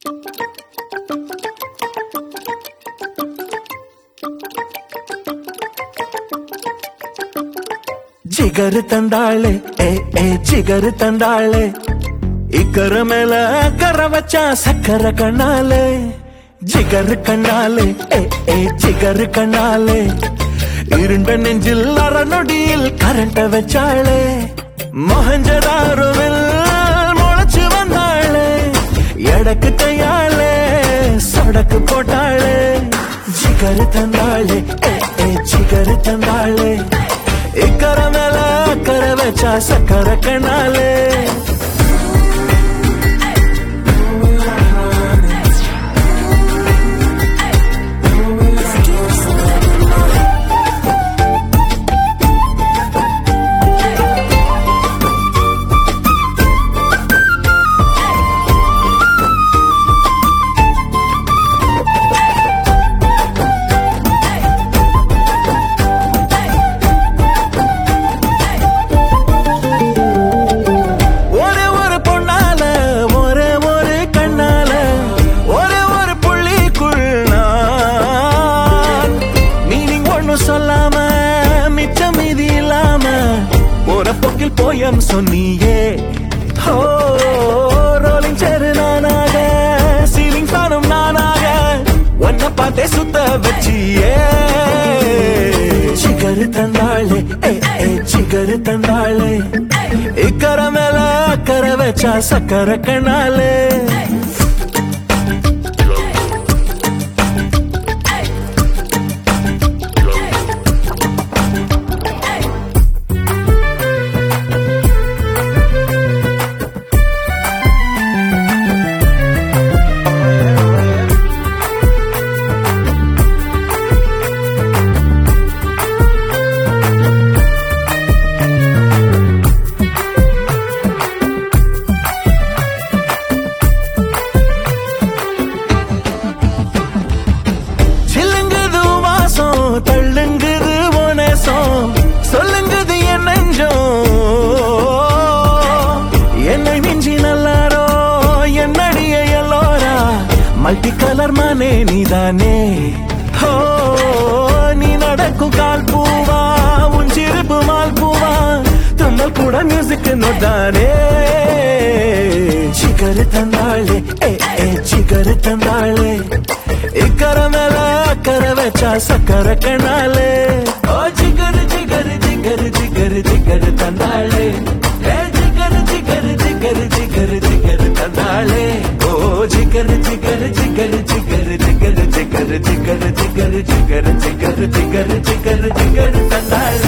ಜಿಗರು ತಂದಾಳೆ ಏ ಏ ಜಿಗರು ತಂದಾಳೆ ಇಕ್ಕರ ಮೇಲ ಕರ ವಚ್ಚ ಸಕ್ಕರ ಕಣ್ಣಾಲೆ ಜಿಗರು கண்ணாலே ஏ ஏ ஜிகரு கண்ணாலே இருண்ட நெஞ்சில் அற நொடியில் கரண்ட வச்சாளே மொஹஞ்சதாருவில் முளைச்சு வந்தாளே எடக்கு கையாளே சொடக்கு போட்டாளே ஜிகரு தந்தாளே ஏ ஏ ஜிகரு தந்தாளே இக்கர மேல அக்கற வச்சா சக்கர கண்ணாலே ஒரே ஒரு பொண்ணால ஒரே ஒரு கண்ணால ஒரே ஒரு புள்ளிக்குள் நான் மீனிங் ஒண்ணு சொல்லாம மிச்சம் மீதி இல்லாம ஒரு போக்கில் போயம் சொன்னியே ஹோ ரோலிங் சேரு நானாக சீலிங் ஃபேனும் நானாக ஒன்ன பார்த்தே சுத்த வச்சியே சிகரு தந்தாளே ஏ ஏ சிகரு தந்தாளே இக்கர மேல அக்கற வச்சா சக்கர கண்ணாலே சில்லுங்குது வாசம் தள்ளுங்குது உனசம் சொல்லுங்குது என் நெஞ்சம் என்னை மிஞ்சி நல்லாரோ என்னடிய எல்லோரா மல்டி கலர் மானே நீதானே ஹோ நீ நடக்கும் கால் பூவா உன் சிரிப்பு மால் பூவா தும்மல் கூட மியூசிக் நோட்டானே சிகரு தந்தாளே ஏ ஏ சிகரு தந்தாளே இக்கர மேல அக்கற வச்சா சக்கர கண்ணாலே ஓ ஜிகரு ஜிகரு ஜிகரு ஜிகரு ஜிகரு தந்தாளே ஏ ஜிகரு ஜிகரு ஜிகரு ஜிகரு ஜிகரு தந்தாளே ஓ ஜிகரு ஜிகரு ஜிகரு ஜிகரு ஜிகரு ஜிகரு ஜிகரு ஜிகரு ஜிகரு ஜிகரு ஜிகரு ஜிகரு ஜிகரு தந்தாளே